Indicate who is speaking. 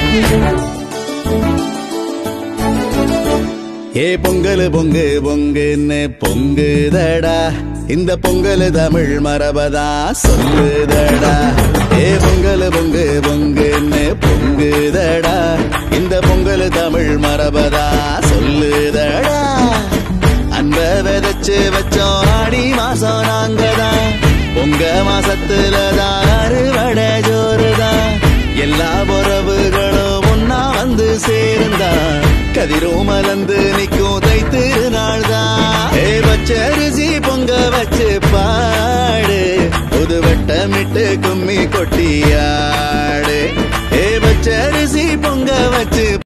Speaker 1: ஏ பொங்கல் பொங்கு பொங்குன்னு பொங்குதடா இந்த பொங்கல் தமிழ் மரபதா சொல்லுதடா ஏ பொங்கல் பொங்கு பொங்குன்னு பொங்குதடா இந்த பொங்கல் தமிழ் மரபதா சொல்லுதடா அன்ப விதைச்சு வச்சோம் ஆடி மாசம் நாங்கதான் பொங்க மாசத்துல தான் அறுவடை ஜோறுதான் எல்லா உறவுகளும் ஒன்னா வந்து சேர்ந்தா கதிரும் மலர்ந்து நிக்கும் தைத்து நாள் தான் ஏ பச்சரிசி பொங்க வச்சு பாடு புது வட்டமிட்டு கும்மி கொட்டியாடு ஏ பச்சரிசி பொங்க வச்சு